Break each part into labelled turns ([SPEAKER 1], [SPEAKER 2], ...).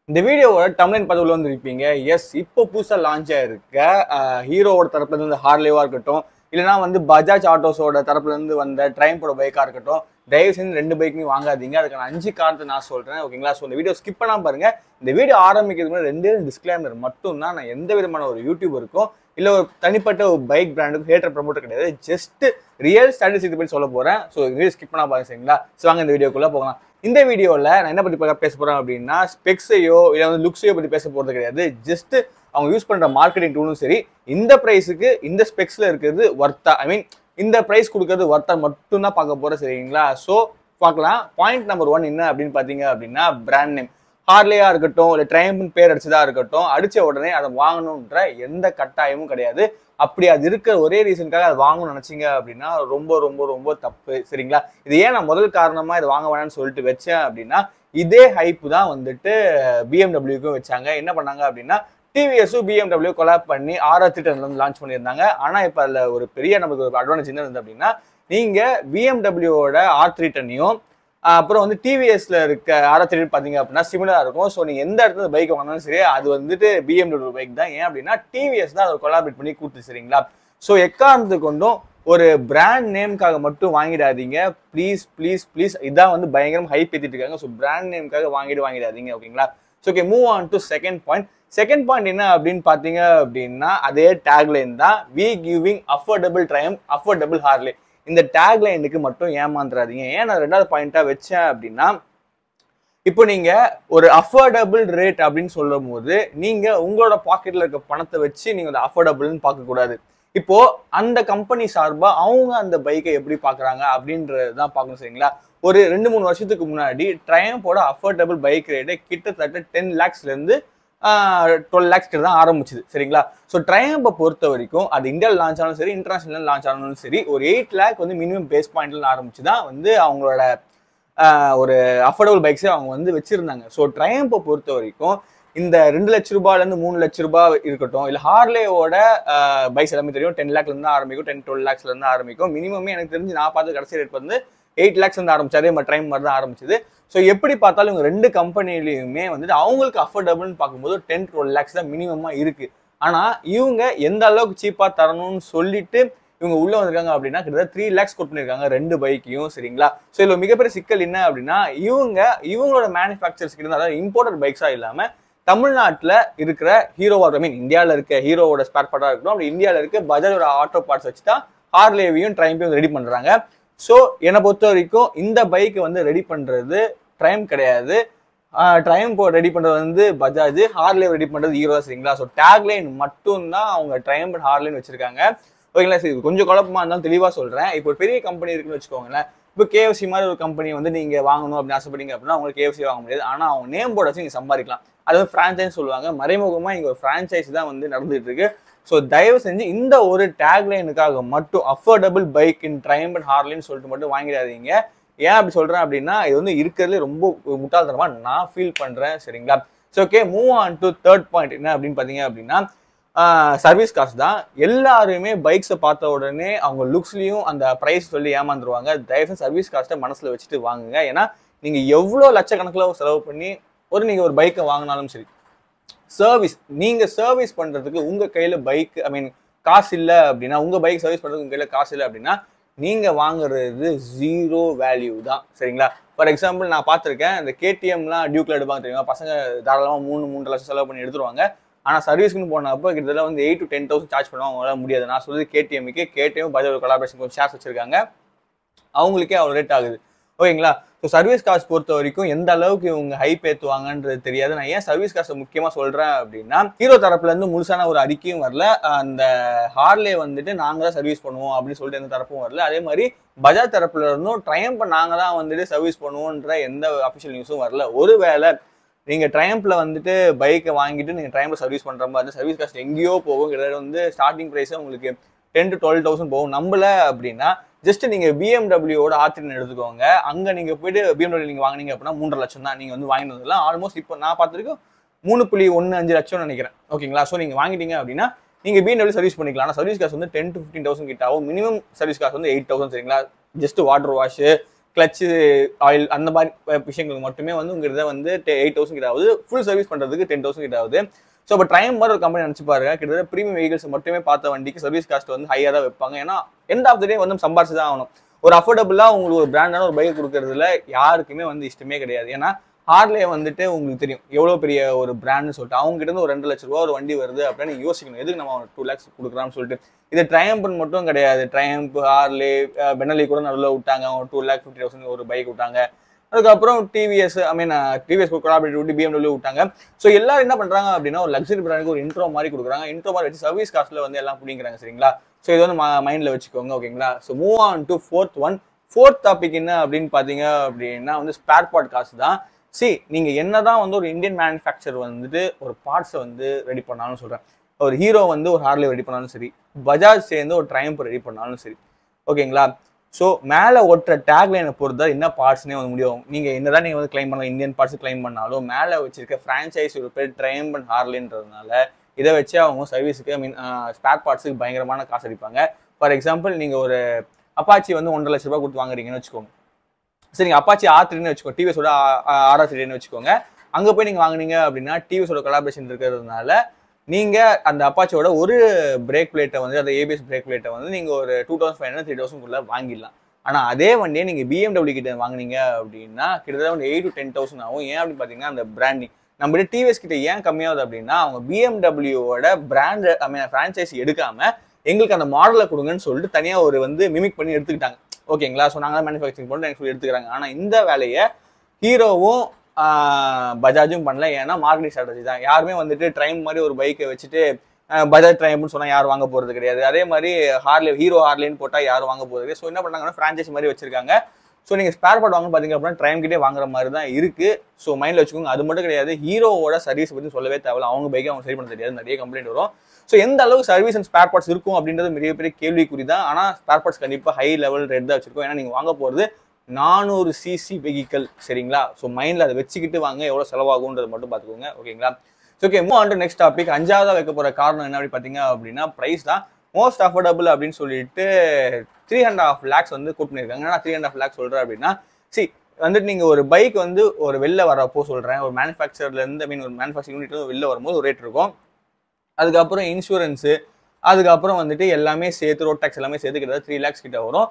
[SPEAKER 1] இந்த வீடியோவோட டம்லைன் பதிவுல வந்து இருப்பீங்க எஸ் இப்போ புதுசாக லான்ச் ஆயிருக்க ஹீரோவோட தரப்புல இருந்து ஹார்லேவா இருக்கட்டும் இல்லைனா வந்து பஜாஜ் ஆட்டோஸோட தரப்புல இருந்து வந்த ட்ரைம்போட பைக்கா இருக்கட்டும் தயவு செஞ்சு ரெண்டு பைக்குமே வாங்காதீங்க அதுக்கான அஞ்சு காரணத்தை நான் சொல்றேன் ஓகேங்களா ஸோ இந்த வீடியோ ஸ்கிப் பண்ணாம பாருங்க இந்த வீடியோ ஆரம்பிக்கிறதுக்கு முன்னாடி ரெண்டே டிஸ்கிளைமர் மட்டும் தான் நான் எந்த விதமான ஒரு யூடியூபருக்கும் இல்லை ஒரு தனிப்பட்ட ஒரு பைக் பிராண்டுக்கும் ஹேட்டர் ப்ரமோட்டர் கிடையாது ஜஸ்ட் ரியல் ஸ்டாட்டிஸ்டிக் பற்றி சொல்ல போறேன் ஸோ வீடியோ ஸ்கிப் பண்ணா பாருங்க சரிங்களா ஸோ வாங்க இந்த வீடியோக்குள்ள போகலாம் இந்த வீடியோவில் நான் என்ன பற்றி பா- பேச போறேன் அப்படின்னா ஸ்பெக்ஸையோ இல்லை வந்து லுக்ஸையோ பற்றி பேச போகிறது கிடையாது ஜஸ்ட் அவங்க யூஸ் பண்ற மார்க்கெட்டிங் டூலும் சரி இந்த ப்ரைஸுக்கு இந்த ஸ்பெக்ஸ்ல இருக்கிறது ஒர்த்தா ஐ மீன் இந்த ப்ரைஸ் கொடுக்கறது ஒர்த்தா மட்டும் தான் பார்க்க போறேன் சரிங்களா ஸோ பார்க்கலாம் பாயிண்ட் நம்பர் ஒன் என்ன அப்படின்னு பார்த்தீங்க அப்படின்னா பிராண்ட் நேம் ஹார்லேயா இருக்கட்டும் இல்லை ட்ரைம்பின் பேர் அடிச்சதா இருக்கட்டும் அடிச்ச உடனே அதை வாங்கணுன்ற எந்த கட்டாயமும் கிடையாது அப்படி அது இருக்கிற ஒரே ரீசனுக்காக அதை வாங்கணும்னு நினைச்சீங்க அப்படின்னா ரொம்ப ரொம்ப ரொம்ப தப்பு சரிங்களா இது ஏன் நான் முதல் காரணமா இதை வாங்க வேணாம்னு சொல்லிட்டு வச்சேன் அப்படின்னா இதே ஹைப் தான் வந்துட்டு பிஎம்டபிள்யூக்கும் வச்சாங்க என்ன பண்ணாங்க அப்படின்னா டிவிஎஸும் பிஎம்டபிள்யூ கொலாப் பண்ணி ஆர்ஆர் த்ரீ வந்து லான்ச் பண்ணியிருந்தாங்க ஆனா இப்போ அதில் ஒரு பெரிய நமக்கு ஒரு அட்வான்டேஜ் என்ன இருந்தது அப்படின்னா நீங்க பிஎம்டபிள்யூவோட ஆர் த்ரீ டென்னையும் அப்புறம் வந்து டிவிஎஸ்ல இருக்க ஆர் த்ரீ பார்த்தீங்க அப்படின்னா சிமிலரா இருக்கும் ஸோ நீங்க எந்த இடத்துல பைக் வாங்கினாலும் சரி அது வந்துட்டு பிஎம்டபிள்யூ பைக் தான் ஏன் அப்படின்னா டிவிஎஸ் தான் அதை கொலாபரேட் பண்ணி கூட்டு சரிங்களா ஸோ எக்காரணத்து கொண்டும் ஒரு பிராண்ட் நேம்காக மட்டும் வாங்கிடாதீங்க ப்ளீஸ் ப்ளீஸ் ப்ளீஸ் இதான் வந்து பயங்கரம் ஹைப் ஏற்றிட்டு இருக்காங்க ஸோ பிராண்ட் நேம்காக வாங்கிட்டு வாங்கிடாதீங்க ஓகேங்களா so okay move on to second point second point என்ன அப்படின்னு பார்த்தீங்க அப்படின்னா அதே டேக்லைன் தான் we giving affordable Triumph affordable Harley இந்த டேக்லைனுக்கு மட்டும் ஏமாந்துடாதீங்க ஏன் நான் ரெண்டாவது பாயிண்டா வச்சேன் அப்படின்னா இப்போ நீங்க ஒரு அஃபோர்டபுள் ரேட் அப்படின்னு சொல்லும் போது நீங்க உங்களோட பாக்கெட்ல இருக்க பணத்தை வச்சு நீங்க அந்த அஃபோர்டபுள்னு பார்க்க கூடாது இப்போ அந்த கம்பெனி சார்பா அவங்க அந்த பைக்கை எப்படி பாக்குறாங்க அப்படின்றது தான் பார்க்கணும் சரிங்களா ஒரு ரெண்டு மூணு வருஷத்துக்கு முன்னாடி ட்ரையம்போட அஃபோர்டபுள் பைக் ரேட்டு கிட்டத்தட்ட டென் லேக்ஸ்ல இருந்து டுவெல் லேக்ஸ் கிட்ட தான் ஆரம்பிச்சுது சரிங்களா ஸோ ட்ரையம்பை பொறுத்த வரைக்கும் அது இந்தியாவில் லான்ச் ஆனாலும் சரி இன்டர்நேஷனல் லான்ச் ஆனாலும் சரி ஒரு எயிட் லேக் வந்து மினிமம் பேஸ் பாயிண்ட்ல ஆரம்பிச்சு தான் வந்து அவங்களோட ஆஹ், ஒரு அஃபோர்டபுள் பைக்ஸே அவங்க வந்து வச்சிருந்தாங்க ஸோ ட்ரையம்பை பொறுத்த வரைக்கும் இந்த ரெண்டு லட்ச ரூபாயிலேருந்து மூணு லட்ச ரூபாய் இருக்கட்டும் இல்லை ஹார்லேவோட பைக்ஸ் எல்லாமே தெரியும் டென் லேக்ல இருந்து ஆரம்பிக்கும் டென் டுவெல் லேக்ஸ்ல இருந்து ஆரம்பிக்கும் மினிமமே எனக்கு தெரிஞ்சு நான் பார்த்த கடைசி ரேட் வந்து எயிட் லேக்ஸ் வந்து ஆரம்பிச்சு அதே மாதிரி ட்ரைம் மாதிரி தான் ஆரம்பிச்சது ஸோ எப்படி பார்த்தாலும் இவங்க ரெண்டு கம்பெனிலையுமே வந்துட்டு அவங்களுக்கு அஃபோர்டபுள்னு பார்க்கும்போது டென் டுவெல் லேக்ஸ் தான் மினிமமா இருக்கு ஆனா இவங்க எந்த அளவுக்கு சீப்பா தரணும்னு சொல்லிட்டு இவங்க உள்ள வந்திருக்காங்க அப்படின்னா கிட்டத்தட்ட த்ரீ லேக்ஸ் கோட் பண்ணிருக்காங்க ரெண்டு பைக்கையும் சரிங்களா ஸோ இதுல மிகப்பெரிய சிக்கல் என்ன அப்படின்னா இவங்க இவங்களோட மேனுஃபேக்சர்ஸ் கிட்ட இருந்து, அதாவது இம்போர்ட்டட் பைக்ஸா இல்லாம தமிழ்நாட்டுல இருக்கிற ஹீரோவா ஐ மீன் இந்தியாவில் இருக்க ஹீரோவோட ஸ்பேர் பார்ட்டா இருக்கட்டும் அப்படி இந்தியாவில் இருக்க பஜாஜோட ஆட்டோ பார்ட்ஸ் வச்சு தான் ஹார்லேவையும் ட்ரைம்பையும் ரெடி பண்றாங்க ஸோ என்னை பொறுத்த வரைக்கும் இந்த பைக் வந்து ரெடி பண்றது ட்ரைம் கிடையாது ட்ரைம் ரெடி பண்றது வந்து பஜாஜ் ஹார்லே ரெடி பண்றது ஹீரோ சரிங்களா ஸோ டேக்லைன் மட்டும் தான் அவங்க ட்ரைம் அண்ட் ஹார்லேன்னு வச்சிருக்காங்க ஓகேங்களா சரி இது கொஞ்சம் குழப்பமா இருந்தாலும் தெளிவா சொல்றேன் இப்போ ஒரு பெரிய கம்பெனி இருக்குன்னு வச்சுக்கோங்களேன் இப்போ கேஎஃப்சி மாதிரி ஒரு கம்பெனி வந்து நீங்க வாங்கணும் அப்படின்னு ஆசைப்பட்டீங்க அப்படின்னா உங்களுக்கு கேஎஃப்சி வாங்க முடியாது ஆனா அவங்க நேம் போர்டு வச்சு நீங்க சம்பாதிக்கலாம் அது வந்து ஃப்ரான்ச்சைஸ் சொல்லுவாங்க மறைமுகமா இங்க ஒரு ஃப்ரான்ச்சைஸ் தான் வந்து நடந்துட்டு இருக்கு ஸோ தயவு செஞ்சு இந்த ஒரு டேக்லைனுக்காக மட்டும் affordable bike in Triumph and ஹார்லின்னு சொல்லிட்டு மட்டும் வாங்கிடாதீங்க ஏன் அப்படி சொல்றேன் அப்படின்னா இது வந்து இருக்கிறதுலே ரொம்ப ஒரு முட்டாள்தனமா நான் ஃபீல் பண்றேன் சரிங்களா so okay move on to third point என்ன அப்படின்னு பார்த்தீங்க அப்படின்னா சர்வீஸ் காஸ்ட் தான் எல்லாருமே பைக்ஸை பார்த்த உடனே அவங்க லுக்ஸ்லயும் அந்த ப்ரைஸ் சொல்லி ஏமாந்துருவாங்க தயவுசெய்து சர்வீஸ் காஸ்ட்டை மனசுல வச்சுட்டு வாங்குங்க ஏன்னா நீங்க எவ்வளோ லட்சக்கணக்கில் செலவு பண்ணி ஒரு நீங்க ஒரு பைக்கை வாங்கினாலும் சரி சர்வீஸ் நீங்க சர்வீஸ் பண்றதுக்கு உங்க கையில பைக் ஐ மீன் காசு இல்ல அப்படின்னா உங்க பைக் சர்வீஸ் பண்றதுக்கு உங்க கையில காசு இல்லை அப்படின்னா நீங்க வாங்குறது ஜீரோ வேல்யூ தான் சரிங்களா ஃபார் எக்ஸாம்பிள் நான் பார்த்துருக்கேன் இந்த கேடிஎம்லாம் டியூக்ல எடுப்பாங்க தெரியுமா பசங்க தாராளமா மூணு மூன்று லட்சம் செலவு பண்ணி எடுத்துருவாங்க ஆனா சர்வீஸ்க்குன்னு போனப்போ கிட்டத்தட்ட வந்து eight to ten thousand charge பண்ணுவாங்க அவங்களால முடியாது நான் சொல்றது கேடிஎம்க்கு கேடிஎம் பஜாஜ் கொலாபரேஷன் கொஞ்சம் ஷேர்ஸ் வச்சிருக்காங்க அவங்களுக்கே அவ்வளோ ரேட் ஆகுது ஓகேங்களா ஸோ சர்வீஸ் காஸ்ட் பொறுத்த வரைக்கும் எந்த அளவுக்கு இவங்க ஹைப் ஏற்றுவாங்கன்றது தெரியாது நான் ஏன் சர்வீஸ் காஸ்ட்டை முக்கியமாக சொல்கிறேன் அப்படின்னா ஹீரோ தரப்புல இருந்து முழுசான ஒரு அறிக்கையும் வரல அந்த ஹார்லே வந்துட்டு நாங்கள் தான் சர்வீஸ் பண்ணுவோம் அப்படின்னு சொல்லிட்டு எந்த தரப்பும் வரல அதே மாதிரி பஜாஜ் தரப்புல இருந்தும் ட்ரையம்பை நாங்கள் தான் வந்துட்டு சர்வீஸ் பண்ணுவோன்ற எந்த அஃபிஷியல் நியூஸும் வரல ஒருவேளை நீங்கள் ட்ரையம்ப்ல வந்துட்டு பைக்கை வாங்கிட்டு நீங்கள் ட்ரையம்பில் சர்வீஸ் பண்ணுற மாதிரி சர்வீஸ் காஸ்ட் எங்கேயோ போகும் கிட்டத்தட்ட வந்து ஸ்டார்டிங் ப்ரைஸே உங்களுக்கு டென் டு டுவெல் தௌசண்ட் போகும் நம்பல அப்படின்னா ஜஸ்ட் நீங்க பிஎம்டபிள்யூட ஆர்டின் எடுத்துக்கோங்க அங்க நீங்க போயிட்டு பிஎம்டபிள்யூ நீங்க வாங்குனீங்க அப்படின்னா மூன்றரை லட்சம் தான் நீங்க வந்து வாங்கிட்டு வந்துடலாம் ஆல்மோஸ்ட் இப்போ நான் பார்த்துருக்கோம் மூணு புள்ளி ஒன்று அஞ்சு லட்சம் நினைக்கிறேன் ஓகேங்களா ஸோ நீங்க வாங்கிட்டீங்க அப்படின்னா நீங்க பிஎம்டபிள்யூ சர்வீஸ் பண்ணிக்கலாம் ஆனால் சர்வீஸ் காசு வந்து டென் டு ஃபிஃப்டீன் தௌசண்ட் கிட்ட ஆகும் மினிமம் சர்வீஸ் காசு வந்து எயிட் தௌசண்ட் சரிங்களா just water wash clutch oil அந்த மாதிரி அஹ், விஷயங்களுக்கு மட்டுமே வந்து உங்ககிட்ட வந்து எயிட் தௌசண்ட் கிட்ட ஆகுது ஃபுல் சர்வீஸ் பண்ணுறதுக்கு டென் தௌசண்ட் கிட்ட ஆகுது ஸோ இப்போ ட்ரைம் மாதிரி ஒரு கம்பெனி நினச்சி பாருங்க கிட்டத்தட்ட ப்ரீமியம் வெஹிக்கல்ஸ் மட்டுமே பார்த்த வண்டிக்கு சர்வீஸ் காஸ்ட் வந்து ஹையாக தான் வைப்பாங்க ஏன்னா எண்ட் ஆஃப் த டே வந்து சம்பாரிச்சு தான் ஆகணும் ஒரு அஃபோர்டபுளாக உங்களுக்கு ஒரு பிராண்டான ஒரு பைக் கொடுக்கறதுல யாருக்குமே வந்து இஷ்டமே கிடையாது ஏன்னா ஹார்லே வந்துட்டு உங்களுக்கு தெரியும் எவ்வளோ பெரிய ஒரு பிராண்ட்னு சொல்லிட்டு அவங்க கிட்ட இருந்து ஒரு ரெண்டு லட்ச ரூபா ஒரு வண்டி வருது அப்படின்னு நீங்க யோசிக்கணும் எதுக்கு நம்ம டூ லேக்ஸ் கொடுக்குறான்னு சொல்லிட்டு இது ட்ரையம்பன் மட்டும் கிடையாது ட்ரையம்ப் ஹார்லே பெனலி கூட நடுவில் விட்டாங்க ஒரு டூ லேக் ஃபிஃப்டி தௌசண்ட் ஒரு பைக் விட்டாங்க அதுக்கப்புறம் TVS I mean TVS collaborative விட்டு பிஎம்டபிள்யூ விட்டாங்க ஸோ எல்லாரும் என்ன பண்றாங்க அப்படின்னா ஒரு லக்ஸரி பிராண்டுக்கு ஒரு இன்ட்ரோ மாதிரி கொடுக்குறாங்க இன்ட்ரோ மாதிரி வச்சு சர்வீஸ் காஸ்ட்ல வந்து எல்லாம் பிடிங்கிறாங்க சரிங்களா ஸோ இது வந்து மைண்ட்ல வச்சுக்கோங்க ஓகேங்களா so move on to fourth one fourth topic என்ன அப்படின்னு பார்த்தீங்க அப்படின்னா வந்து ஸ்பேர் பார்ட் காசு தான் சி நீங்க என்னதான் வந்து ஒரு இந்தியன் மேனுஃபேக்சர் வந்துட்டு ஒரு பார்ட்ஸை வந்து ரெடி பண்ணாலும் சொல்றேன் ஒரு ஹீரோ வந்து ஒரு ஹார்லே ரெடி பண்ணாலும் சரி பஜாஜ் சேர்ந்து ஒரு ட்ரைம்ப் ரெடி பண்ணாலும் சரி ஓகேங்களா ஸோ மேலே ஒட்டுற டேக்லைனை பொறுத்து தான் என்ன பார்ட்ஸ்னே வந்து முடியும் நீங்கள் என்னதான் நீங்கள் வந்து கிளைம் பண்ணலாம் இந்தியன் பார்ட்ஸ் கிளைம் பண்ணாலும் மேலே வச்சிருக்க ஃப்ரான்ச்சைஸ் ஒரு பேர் ட்ரைம் அண்ட் ஹார்லேன்றதுனால இதை வச்சு அவங்க சர்வீஸுக்கு ஐ மீன் ஸ்பேர் பார்ட்ஸுக்கு பயங்கரமான காசு அடிப்பாங்க ஃபார் எக்ஸாம்பிள் நீங்கள் ஒரு அப்பாச்சி வந்து ஒன்றரை லட்ச ரூபாய் கொடுத்து வாங்குறீங்கன்னு வச்சுக்கோங்க சரிங்க அப்பாச்சி ஆர் த்ரீன்னு வச்சுக்கோங்க டிவிஎஸோட ஆர்ஆர் த்ரீன்னு வச்சுக்கோங்க அங்கே போய் நீங்கள் வாங்குனீங்க அப்படின்னா டிவிஎஸோட கொலாபரேஷன் இருக்கிறதுனால நீங்கள் அந்த அப்பாச்சியோட ஒரு பிரேக் பிளேட்டை வந்து அந்த ஏபிஎஸ் பிரேக் பிளேட்டை வந்து நீங்கள் ஒரு two thousand five hundred three தௌசண்ட்குள்ளே வாங்கிடலாம் ஆனால் அதே வண்டியை நீங்கள் பிஎம்டபிள்யூ கிட்ட வாங்குனீங்க அப்படின்னா கிட்டத்தட்ட வந்து எயிட் டு டென் தௌசண்ட் ஆகும் ஏன் அப்படின்னு பார்த்தீங்கன்னா அந்த பிராண்டிங் நம்ம டிவிஎஸ் கிட்ட ஏன் கம்மியாகுது அப்படின்னா அவங்க பிஎம்டபிள்யூவோட பிராண்ட் ஐ மீன் ஃப்ரான்ச்சைஸ் எடுக்காம எங்களுக்கு அந்த மாடலை கொடுங்கன்னு சொல்லிட்டு தனியாக ஒரு வந்து மிமிக் பண்ணி எடுத்துக்கிட்டாங்க ஓகேங்களா ஸோ நாங்கள் மேனுஃபேக்சரிங் பண்ணி எனக்கு சொல்லி எடுத்துக்கிறாங்க ஆனால் இந்த வேலையை ஹீரோவும் பஜாஜும் பண்ணல ஏன்னா மார்க்கெட்டிங் ஸ்ட்ராட்டஜி தான் யாருமே வந்துட்டு ட்ரைம் மாதிரி ஒரு பைக்கை வச்சுட்டு ஆஹ் பஜாஜ் ட்ரைம்னு சொன்னால் யாரும் வாங்க போகிறது கிடையாது அதே மாதிரி ஹார்லே ஹீரோ ஹார்லேன்னு போட்டால் யாரும் வாங்க போகிறது கிடையாது ஸோ என்ன பண்ணாங்கன்னா ஃப்ரான்ச்சைஸ் மாதிரி வச்சிருக்காங்க ஸோ நீங்கள் ஸ்பேர் பார்ட் வாங்க பார்த்தீங்க அப்படின்னா ட்ரைம் கிட்டே வாங்குற மாதிரி தான் இருக்கு ஸோ மைண்டில் வச்சுக்கோங்க அது மட்டும் கிடையாது ஹீரோவோட சர்வீஸ் பற்றி சொல்லவே தேவையில்ல அவங்க பைக்கை அவங்க சரி பண்ண தெரியாது நிறைய கம்ப்ளைண்ட் வரும் ஸோ எந்த அளவுக்கு சர்வீஸ் அண்ட் ஸ்பேர் பார்ட்ஸ் இருக்கும் அப்படின்றது மிகப்பெரிய கேள்விக்குறி தான் ஆனால் ஸ்பேர் பார்ட்ஸ் கண்டிப்பாக ஹை லெவல் ரேட் தான் வச்சிருக்கோம் ஏன்னா நீங்கள் வாங்க போகிறது நானூறு சிசி வெஹிக்கல் சரிங்களா ஸோ மைண்டில் அதை வச்சுக்கிட்டு வாங்க எவ்வளோ செலவாகுன்றது மட்டும் பார்த்துக்கோங்க ஓகேங்களா okay move on next topic அஞ்சாவதாக வைக்க போகிற காரணம் என்ன அப்படி பார்த்தீங்க அப்படின்னா ப்ரைஸ் தான் மோஸ்ட் அஃபோர்டபுள் அப்படின்னு சொல்லிட்டு த்ரீ அண்ட் ஆஃப் லேக்ஸ் வந்து கூட் பண்ணியிருக்காங்க ஏன்னா த்ரீ அண்ட் ஆஃப் லேக்ஸ் சொல்கிறேன் அப்படின்னா சி வந்துட்டு நீங்கள் ஒரு பைக் வந்து ஒரு வெளில வரப்போ சொல்கிறேன் ஒரு மேனுஃபேக்சர்லேருந்து ஐ மீன் ஒரு மேனுஃபேக்சரிங் யூனிட் வெளில வரும்போது ஒரு ரேட் இருக்கும் அதுக்கப்புறம் இன்சூரன்ஸு அதுக்கப்புறம் வந்துட்டு எல்லாமே சேர்த்து ரோட் டேக்ஸ் எல்லாமே சேர்த்து கிட்ட த்ரீ லேக்ஸ் கிட்ட வரும்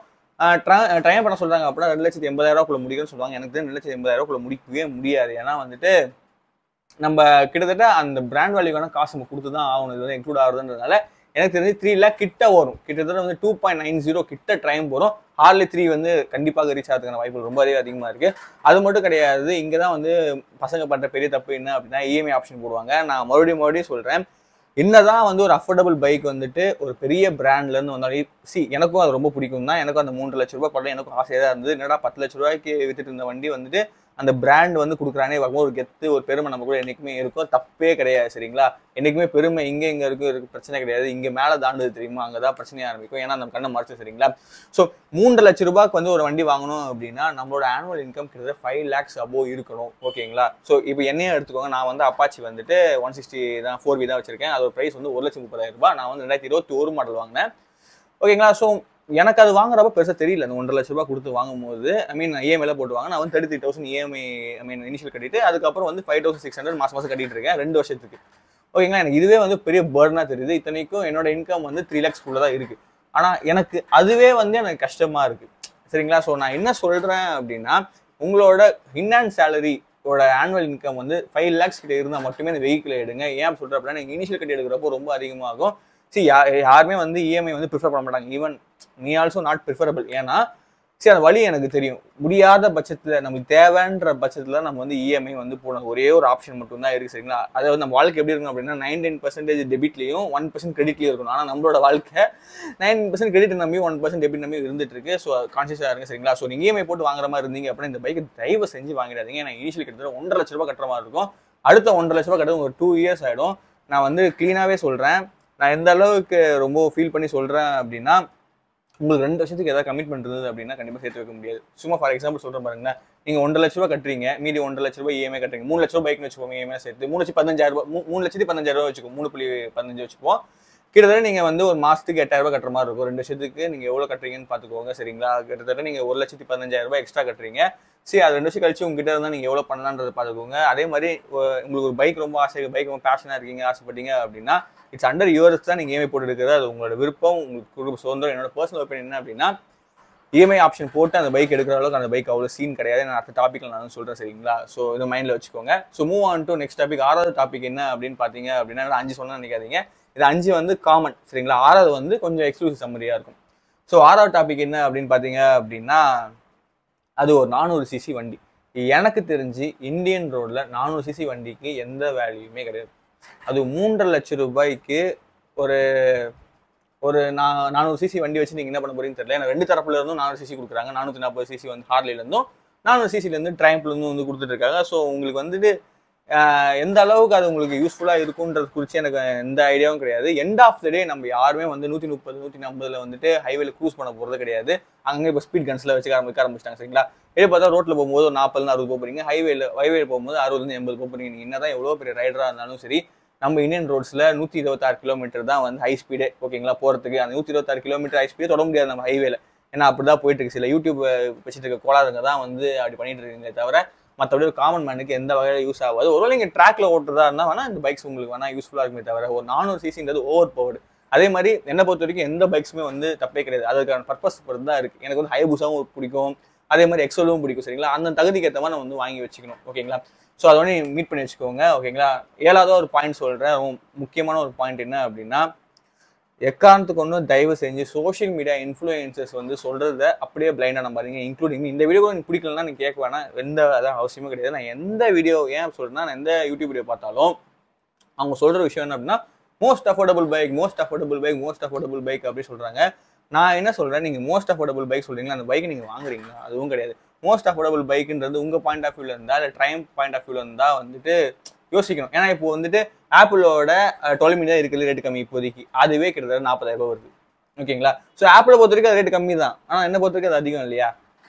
[SPEAKER 1] ட்ரைன் பண்ண சொல்றாங்க அப்படின்னா ரெண்டு லட்சத்தி எண்பதாயிரரூவாக்குள்ள முடியும்னு சொல்லுவாங்க எனக்கு தெரிஞ்சு ரெண்டு லட்சத்தி எண்பதாயிரரூவாக்குள்ள முடிக்கவே முடியாது ஏன்னா வந்துட்டு நம்ம கிட்டத்தட்ட அந்த பிராண்ட் வேல்யூக்கான காசு நம்ம கொடுத்து தான் ஆகணும் இது வந்து இன்க்ளூட் ஆகுதுன்றதுனால எனக்கு தெரிஞ்சு த்ரீ லேக் கிட்ட வரும் கிட்டத்தட்ட வந்து டூ பாயிண்ட் நைன் ஜீரோ கிட்ட ட்ரைம் வரும் ஹார்லி த்ரீ வந்து கண்டிப்பாக ரீச் ஆகிறதுக்கான வாய்ப்புகள் ரொம்ப அதிகமாக இருக்கு அது மட்டும் கிடையாது இங்கே தான் வந்து பசங்க பண்ணுற பெரிய தப்பு என்ன அப்படின்னா இஎம்ஐ ஆப்ஷன் போடுவாங்க நான் மறுபடியும் மறுபடியும் சொல்கிறேன் என்னதான் வந்து ஒரு அஃபோர்டபுள் பைக் வந்துட்டு ஒரு பெரிய பிராண்ட்ல இருந்து வந்தாலும் சி எனக்கும் அது ரொம்ப பிடிக்கும் தான் எனக்கும் அந்த மூன்று லட்ச ரூபாய் படம் எனக்கும் ஆசையாக தான் இருந்தது என்னடா பத்து லட்ச ரூபாய்க்கு வித்துட்டு இருந்த வண்டி வந்துட்டு அந்த பிராண்ட் வந்து கொடுக்குறானே பார்க்கும்போது ஒரு கெத்து ஒரு பெருமை நம்ம கூட என்னைக்குமே இருக்கும் தப்பே கிடையாது சரிங்களா என்னைக்குமே பெருமை இங்கே இங்கே இருக்கும் இருக்கு பிரச்சனை கிடையாது இங்கே மேலே தாண்டுது தெரியுமா அங்கே தான் பிரச்சனையாக ஆரம்பிக்கும் ஏன்னா நம்ம கண்ணை மறைச்சு சரிங்களா ஸோ மூன்று லட்ச ரூபாய்க்கு வந்து ஒரு வண்டி வாங்கணும் அப்படின்னா நம்மளோட ஆனுவல் இன்கம் கிட்டத்தட்ட ஃபைவ் லேக்ஸ் அபோவ் இருக்கணும் ஓகேங்களா ஸோ இப்போ என்னையே எடுத்துக்கோங்க நான் வந்து அப்பாச்சி வந்துட்டு ஒன் சிக்ஸ்டி தான் ஃபோர் வி தான் வச்சிருக்கேன் அதோட ப்ரைஸ் வந்து ஒரு லட்சம் முப்பதாயிரம் ரூபாய் நான் வந்து ரெண்டாயிரத்தி இருபத்தி ஒரு மாடல் வாங்கினேன் ஓகேங்களா ஸோ எனக்கு அது வாங்குறப்ப பெருசாக தெரியல அந்த ஒன்றரை லட்ச ரூபாய் கொடுத்து வாங்கும்போது ஐ மீன் இஎம்ஐல போட்டு வாங்க நான் வந்து thirty three thousand EMI I mean initial கட்டிட்டு அதுக்கப்புறம் வந்து ஃபைவ் தௌசண்ட் சிக்ஸ் ஹண்ட்ரட் மாசம் மாசம் கட்டிட்டு இருக்கேன் ரெண்டு வருஷத்துக்கு ஓகேங்களா எனக்கு இதுவே வந்து பெரிய பேர்னாக தெரியுது இத்தனைக்கும் என்னோட இன்கம் வந்து த்ரீ லேக்ஸ்க்குள்ள தான் இருக்கு ஆனால் எனக்கு அதுவே வந்து எனக்கு கஷ்டமா இருக்கு சரிங்களா ஸோ நான் என்ன சொல்றேன் அப்படின்னா உங்களோட இன்ஹேண்ட் சேலரி ஓட ஆனுவல் இன்கம் வந்து ஃபைவ் லேக்ஸ் கிட்ட இருந்தால் மட்டுமே அந்த வெஹிக்கிள் எடுங்க ஏன் சொல்கிறேன் அப்படின்னா நீங்கள் இனிஷியல் கட்டி எடுக்கிறப்போ ரொம்ப அதிகமாகும் சரி யா யாருமே வந்து இஎம்ஐ வந்து ப்ரிஃபர் பண்ண மாட்டாங்க even me also not preferable ஏன்னா சரி அந்த வழி எனக்கு தெரியும் முடியாத பட்சத்தில் நமக்கு தேவைன்ற பட்சத்தில் நம்ம வந்து இஎம்ஐ வந்து போடணும் ஒரே ஒரு ஆப்ஷன் மட்டும் தான் இருக்கு சரிங்களா அதாவது நம்ம வாழ்க்கை எப்படி இருக்கும் அப்படின்னா நைன்டீன் பர்சன்டேஜ் டெபிட்லையும் ஒன் பர்சன்ட் கிரெடிட்லையும் இருக்கணும் ஆனால் நம்மளோட வாழ்க்கை நைன் பர்சன்ட் கிரெடிட் நம்பி ஒன் பர்சன்ட் டெபிட் நம்பி இருந்துட்டு இருக்கு ஸோ கான்சியஸாக இருங்க சரிங்களா ஸோ நீங்கள் இஎம்ஐ போட்டு வாங்குற மாதிரி இருந்தீங்க அப்படின்னா இந்த பைக்கை தயவு செஞ்சு வாங்கிடாதீங்க ஏன்னா இனிஷியல் கிட்டத்தட்ட ஒன்றரை லட்ச ரூபாய் கட்டுற மாதிரி இருக்கும் அடுத்த ஒன்றரை லட்ச ரூபாய் கட்டுறது ஒரு டூ இயர்ஸ் ஆகிடும் நான் வந்து க்ளீனாகவே சொல்கிறேன் நான் எந்த அளவுக்கு ரொம்ப ஃபீல் பண்ணி சொல்கிறேன் அப்படின்னா உங்களுக்கு ரெண்டு வருஷத்துக்கு ஏதாவது கமிட்மெண்ட் இருந்தது அப்படின்னா கண்டிப்பாக சேர்த்து வைக்க முடியாது சும்மா ஃபார் எக்ஸாம்பிள் சொல்கிறேன் பாருங்க நீங்கள் ஒன்றரை லட்ச ரூபா கட்டுறீங்க மீதி ஒன்றரை லட்ச ரூபாய் இஎம்ஐ கட்டுறீங்க மூணு லட்ச ரூபாய் பைக்னு வச்சுக்கோங்க இஎம்ஐ சேர்த்து மூணு லட்சம் பதினஞ்சாயிரம் ரூபாய் மூ- மூணு லட்சத்தி பதினஞ்சாயிரம் ரூபாய் வச்சுக்கோ மூணு புள்ளி பதினஞ்சு வச்சுப்போம் கிட்டத்தட்ட நீங்க வந்து ஒரு மாசத்துக்கு எட்டாயிரம் ரூபாய் கட்டுற மாதிரி இருக்கும் ரெண்டு வருஷத்துக்கு நீங்க எவ்வளவு கட்டுறீங்கன்னு பாத்துக்கோங்க சரிங்களா கிட்டத்தட்ட நீங்க ஒரு லட்சத்தி பதினஞ்சாயிரம் ரூபாய் எக்ஸ்ட்ரா கட்டுறீங்க சரி அது ரெண்டு வருஷம் கழிச்சு உங்ககிட்ட இருந்தா நீங்க எவ்வளவு பண்ணலான்றத பாத்துக்கோங்க அதே மாதிரி ஒ- உங்களுக்கு ஒரு பைக் ரொம்ப ஆசை பைக் ரொம்ப பேஷனா இருக்கீங்க ஆசைப்பட்டீங்க அப்படின்னா இட்ஸ் அண்டர் யூஎஸ் தான் நீங்க இஎம்ஐ போட்டு இருக்கிறது அது உங்களோட விருப்பம் உங்களுக்கு குடும்ப சுதந்திரம் என்னோட பர்சனல் ஒப்பீனியன் என்ன அப்படின்னா இஎம்ஐ ஆப்ஷன் போட்டு அந்த பைக் எடுக்கிற அளவுக்கு அந்த பைக் அவ்வளோ சீன் கிடையாது நான் அடுத்த டாப்பிக்ல நான் சொல்றேன் சரிங்களா ஸோ இதை மைண்ட்ல வச்சுக்கோங்க so move on to next topic ஆறாவது டாபிக் என்ன அப்படின்னு பாத்தீங்க அப்படின்னா நான் அஞ்சு சொன்னா நினைக்காதீங்க இது அஞ்சு வந்து காமன் சரிங்களா ஆறாவது வந்து கொஞ்சம் எக்ஸ்க்ளூசிவ் சம்மரியா இருக்கும் ஸோ ஆறாவது டாபிக் என்ன அப்படின்னு பாத்தீங்க அப்படின்னா அது ஒரு நானூறு சிசி வண்டி எனக்கு தெரிஞ்சு இந்தியன் ரோட்ல நானூறு சிசி வண்டிக்கு எந்த வேல்யூமே கிடையாது அது மூன்றரை லட்சம் ரூபாய்க்கு ஒரு ஒரு நா நானூறு சிசி வண்டி வச்சு நீங்க என்ன பண்ண போறீங்கன்னு தெரியல ஏன்னா ரெண்டு தரப்புல இருந்தும் நானூறு சிசி கொடுக்குறாங்க நானூத்தி நாற்பது சிசி வந்து ஹார்லில இருந்தும் நானூறு சிசில இருந்து ட்ரைம்ப்ல இருந்தும் வந்து கொடுத்துட்டு இருக்காங்க ஸோ உங்களுக்கு வந்துட்டு ஆஹ், எந்த அளவுக்கு அது உங்களுக்கு யூஸ்ஃபுல்லா இருக்குன்றது குறித்து எனக்கு எந்த ஐடியாவும் கிடையாது எண்ட் ஆஃப் த டே நம்ம யாருமே வந்து நூத்தி முப்பது நூத்தி ஐம்பதுல வந்துட்டு ஹைவேல க்ரூஸ் பண்ண போறது கிடையாது அங்கே இப்போ ஸ்பீட் கன்ஸ்ல வச்சு ஆரம்பிக்க ஆரம்பிச்சிட்டாங்க சரிங்களா இதே பார்த்தா ரோட்ல போகும்போது ஒரு நாற்பதுல அறுபது போக போறீங்க ஹைவேல ஹைவேல போகும்போது அறுபதுல எண்பது போக போறீங்க நீங்க என்னதான் எவ்வளவு பெரிய ரைடரா இருந்தாலும் சரி நம்ம இந்தியன் ரோட்ஸ்ல நூத்தி இருபத்தாறு கிலோமீட்டர் தான் வந்து ஹை ஸ்பீடு ஓகேங்களா போறதுக்கு அந்த நூத்தி இருபத்தாறு கிலோமீட்டர் ஹை ஸ்பீடு தொட முடியாது நம்ம ஹைவேல ஏன்னா அப்படிதான் போயிட்டு இருக்கு சில யூடியூப் வச்சுட்டு இருக்க கோளாறுங்க தான் வந்து அப்படி பண்ணிட்டு இருக்கீங்களே தவிர மற்றபடி ஒரு காமன் மேனுக்கு எந்த வகையில யூஸ் ஆகாது ஒருவேளை நீங்க ட்ராக்ல ஓட்டுறதா இருந்தா வேணா இந்த பைக்ஸ் உங்களுக்கு வேணா யூஸ்ஃபுல்லா இருக்குமே தவிர ஒரு நானூறு சிசின்றது ஓவர் பவர்டு அதே மாதிரி என்னை பொறுத்த வரைக்கும் எந்த பைக்ஸுமே வந்து தப்பே கிடையாது அதுக்கான பர்பஸ் பொறுத்து தான் இருக்கு எனக்கு வந்து ஹைபூசாவும் பிடிக்கும் அதே மாதிரி எக்ஸோலும் பிடிக்கும் சரிங்களா அந்த தகுதிக்கு ஏற்ற மாதிரி நம்ம வந்து வாங்கி வச்சுக்கணும் ஓகேங்களா ஸோ அதை வந்து மீட் பண்ணி வச்சுக்கோங்க ஓகேங்களா ஏழாவது ஒரு பாயிண்ட் சொல்றேன் ரொம்ப முக்கியமான ஒரு பாயிண்ட் என்ன அப்படின்னா எக்காரணத்துக்கு ஒன்றும் தயவு செஞ்சு சோஷியல் மீடியா இன்ஃப்ளூயன்சஸ் வந்து சொல்றத அப்படியே பிளைண்டா நம்பாதீங்க இன்க்ளூடிங் இந்த வீடியோ எனக்கு பிடிக்கலன்னா நீங்க கேட்க வேணாம் எந்த அதான் அவசியமே கிடையாது நான் எந்த வீடியோ ஏன் சொல்றேன்னா நான் எந்த யூடியூப் வீடியோ பார்த்தாலும் அவங்க சொல்ற விஷயம் என்ன அப்படின்னா most affordable bike most affordable bike most affordable bike அப்படி சொல்றாங்க நான் என்ன சொல்றேன் நீங்க மோஸ்ட் அஃபோர்டபுள் பைக் சொல்றீங்களா அந்த பைக் நீங்க வாங்குறீங்களா அதுவும் கிடையாது மோஸ்ட் அஃபோர்டபுள் பைக்ன்றது உங்க பாயிண்ட் ஆஃப் வியூல இருந்தா இல்ல ட்ரைம் பாயிண்ட் ஆஃப் வியூல இருந்தா வந்துட்டு யோசிக்கணும் ஏன்னா இப்போ வந்துட்டு ஆப்பிளோட டுவெல் மீடியா இருக்கிறது ரேட் கம்மி இப்போதைக்கு அதுவே கிட்டத்தட்ட நாற்பதாயிரம் ரூபாய் வருது ஓகேங்களா ஸோ ஆப்பிளை பொறுத்த வரைக்கும் அது ரேட் கம்மி தான் ஆனால் என்ன பொறுத்த வரைக்கும் அது அதிகம் இல்லையா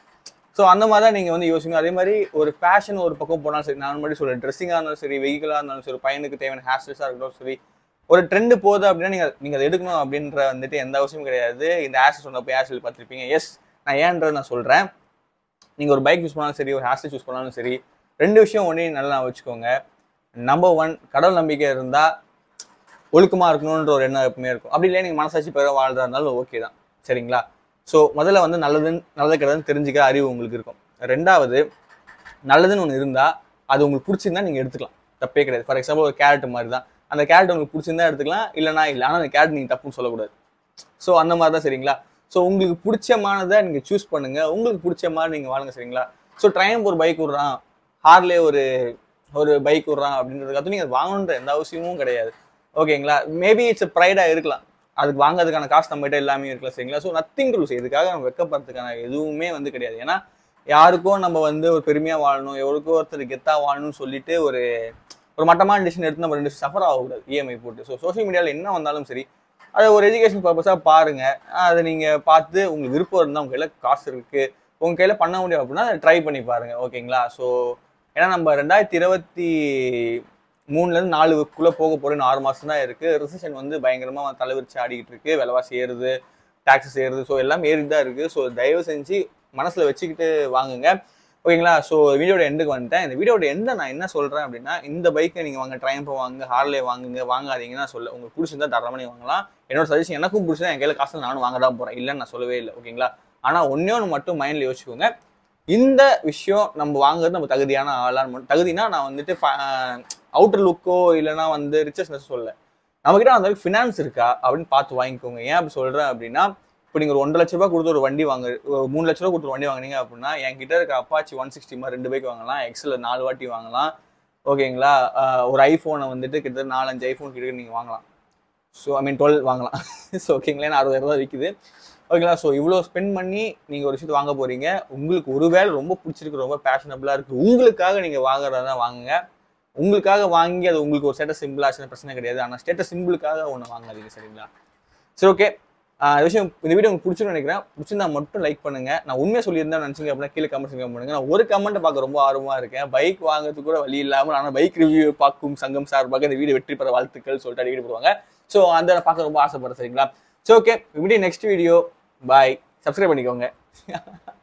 [SPEAKER 1] ஸோ அந்த மாதிரி தான் நீங்கள் வந்து யோசிக்கணும் அதே மாதிரி ஒரு ஃபேஷன் ஒரு பக்கம் போனாலும் சரி நான் முன்னாடி சொல்கிறேன் ட்ரெஸ்ஸிங்காக இருந்தாலும் சரி வெஹிக்கலாக இருந்தாலும் சரி பையனுக்கு தேவையான ஹேர் ஸ்டைல்ஸாக இருக்கட்டும் சரி ஒரு ட்ரெண்ட் போகுது அப்படின்னா நீங்கள் நீங்கள் அதை எடுக்கணும் அப்படின்ற வந்துட்டு எந்த அவசியமும் கிடையாது இந்த ஹேர் ஸ்டைல் சொன்னப்போ ஹேர் ஸ்டைல் பார்த்துருப்பீங்க எஸ் நான் ஏன்றது நான் சொல்கிறேன் நீங்கள் ஒரு பைக் யூஸ் பண்ணாலும் சரி ஒரு ஹேர் ஸ்டைல் சூஸ் பண்ணாலும் சரி ரெண்டு விஷயம் ஒன்றே நல்லா வச்சுக்கோங்க நம்பர் ஒன் கடவுள் நம்பிக்கை இருந்தால் ஒழுக்கமாக இருக்கணுன்ற ஒரு எண்ணம் எப்பவுமே இருக்கும் அப்படி இல்லை நீங்கள் மனசாட்சி பெற வாழ்றதா இருந்தாலும் ஓகே தான் சரிங்களா ஸோ முதல்ல வந்து நல்லதுன்னு நல்லது கெட்டதுன்னு தெரிஞ்சுக்க அறிவு உங்களுக்கு இருக்கும் ரெண்டாவது நல்லதுன்னு ஒன்று இருந்தால் அது உங்களுக்கு பிடிச்சிருந்தா நீங்கள் எடுத்துக்கலாம் தப்பே கிடையாது ஃபார் எக்ஸாம்பிள் ஒரு கேரட் மாதிரி தான் அந்த கேரட் உங்களுக்கு பிடிச்சிருந்தா எடுத்துக்கலாம் இல்லைனா இல்லை ஆனால் அந்த கேரட் நீங்கள் தப்புன்னு சொல்லக்கூடாது ஸோ அந்த மாதிரி தான் சரிங்களா ஸோ உங்களுக்கு பிடிச்சமானதை நீங்கள் சூஸ் பண்ணுங்க உங்களுக்கு பிடிச்ச மாதிரி நீங்கள் வாழுங்க சரிங்களா ஸோ ட்ரைம் ஒரு பைக் விட்றான் ஹார்லே ஒரு ஒரு பைக் விட்றான் அப்படின்றதுக்காக நீங்கள் அது வாங்கணுன்ற எந்த அவசியமும் கிடையாது ஓகேங்களா மேபி இட்ஸ் ப்ரைடாக இருக்கலாம் அதுக்கு வாங்குறதுக்கான காசு நம்மகிட்ட எல்லாமே இருக்கலாம் சரிங்களா ஸோ நத்திங் டு லூஸ் இதுக்காக நம்ம வெக்கப்படுறதுக்கான எதுவுமே வந்து கிடையாது ஏன்னா யாருக்கும் நம்ம வந்து ஒரு பெருமையாக வாழணும் எவருக்கோ ஒருத்தர் கெத்தாக வாழணும்னு சொல்லிட்டு ஒரு ஒரு மட்டமான டிசிஷன் எடுத்து நம்ம ரெண்டு சஃபர் ஆகக்கூடாது இஎம்ஐ போட்டு ஸோ சோஷியல் மீடியாவில் என்ன வந்தாலும் சரி அதை ஒரு எஜுகேஷன் பர்பஸாக பாருங்க அதை நீங்கள் பார்த்து உங்களுக்கு விருப்பம் இருந்தால் உங்கள் கையில் காசு இருக்கு உங்கள் கையில் பண்ண முடியும் அப்படின்னா ட்ரை பண்ணி பாருங்க ஓகேங்களா ஸோ ஏன்னா நம்ம ரெண்டாயிரத்தி இருபத்தி மூணுலேருந்து நாலுக்குள்ளே போக போகிற ஆறு மாதம் தான் இருக்குது ரிசெஷன் வந்து பயங்கரமாக தலைவிரிச்சு ஆடிக்கிட்டு இருக்கு விலைவாசி ஏறுது டாக்ஸஸ் ஏறுது ஸோ எல்லாம் ஏறிட்டு தான் இருக்குது ஸோ தயவு செஞ்சு மனசில் வச்சுக்கிட்டு வாங்குங்க ஓகேங்களா ஸோ வீடியோட எண்டுக்கு வந்துட்டேன் இந்த வீடியோட எண்டை நான் என்ன சொல்கிறேன் அப்படின்னா இந்த பைக்கை நீங்கள் வாங்க ட்ரைம்போ வாங்க ஹார்லே வாங்குங்க வாங்காதீங்கன்னா சொல்ல உங்களுக்கு பிடிச்சிருந்தா தரமாக நீங்கள் வாங்கலாம் என்னோட சஜஷன் எனக்கும் பிடிச்சதா என் கையில் காசு நானும் வாங்க தான் போகிறேன் இல்லைன்னு நான் சொல்லவே இல்லை ஓகேங்களா ஆனால் ஒன்றே ஒன்று மட்டும் மைண்டில் யோசிச்சுக்கோங்க இந்த விஷயம் நம்ம வாங்குறது நம்ம தகுதியான ஆளான்னு மட்டும் தகுதினா நான் வந்துட்டு அவுட்டர் லுக்கோ இல்லைன்னா வந்து ரிச்சஸ்னஸ் சொல்ல நம்மகிட்ட அந்த ஃபினான்ஸ் இருக்கா அப்படின்னு பார்த்து வாங்கிக்கோங்க ஏன் அப்படி சொல்கிறேன் அப்படின்னா இப்போ நீங்கள் ஒரு ஒன்றரை லட்ச ரூபாய் கொடுத்து ஒரு வண்டி வாங்க ஒரு மூணு லட்ச ரூபா கொடுத்து ஒரு வண்டி வாங்குனீங்க அப்படின்னா என்கிட்ட இருக்க அப்பாச்சி ஒன் சிக்ஸ்டி மாதிரி ரெண்டு பைக் வாங்கலாம் எக்ஸில் நாலு வாட்டி வாங்கலாம் ஓகேங்களா ஆஹ் ஒரு ஐஃபோனை வந்துட்டு கிட்டத்தட்ட நாலஞ்சு ஐஃபோன் கிட்ட நீங்கள் வாங்கலாம் ஸோ ஐ மீன் டுவெல் வாங்கலாம் ஸோ ஓகேங்களா ஏன்னா அறுபதாயிரம் ரூபா விற்குது ஓகேங்களா ஸோ இவ்வளோ ஸ்பெண்ட் பண்ணி நீங்கள் ஒரு விஷயத்தை வாங்க போறீங்க உங்களுக்கு ஒருவேளை ரொம்ப பிடிச்சிருக்கு ரொம்ப பேஷனபிளாக இருக்குது உங்களுக்காக நீங்கள் வாங்குறதா தான் வாங்குங்க உங்களுக்காக வாங்கி அது உங்களுக்கு ஒரு ஸ்டேட்டஸ் சிம்பிள் ஆச்சுன்னா பிரச்சனை கிடையாது ஆனால் ஸ்டேட்டஸ் சிம்பிளுக்காக ஒன்று வாங்காதீங்க சரிங்களா சரி ஓகே இந்த விஷயம் இந்த வீடியோ உங்களுக்கு பிடிச்சிருன்னு நினைக்கிறேன் பிடிச்சிருந்தா மட்டும் லைக் பண்ணுங்க நான் உண்மையை சொல்லியிருந்தேன் நினச்சிங்க அப்படின்னா கீழே கமெண்ட்ஸ் கமெண்ட் பண்ணுங்க நான் ஒரு கமெண்ட் பார்க்க ரொம்ப ஆர்வமாக இருக்கேன் பைக் வாங்குறதுக்கு கூட வழி இல்லாமல் ஆனால் பைக் ரிவ்யூ பார்க்கும் சங்கம் சார்பாக இந்த வீடியோ வெற்றி பெற வாழ்த்துக்கள் சொல்லிட்டு அடிக்கடி போடுவாங்க ஸோ அதை நான் பார்க்க ரொம்ப ஆசைப்படுறேன் சரிங்களா ஸோ ஓகே இப்படி நெக்ஸ்ட் வீடியோ பாய் சப்ஸ்கிரைப் பண்ணிக்கோங்க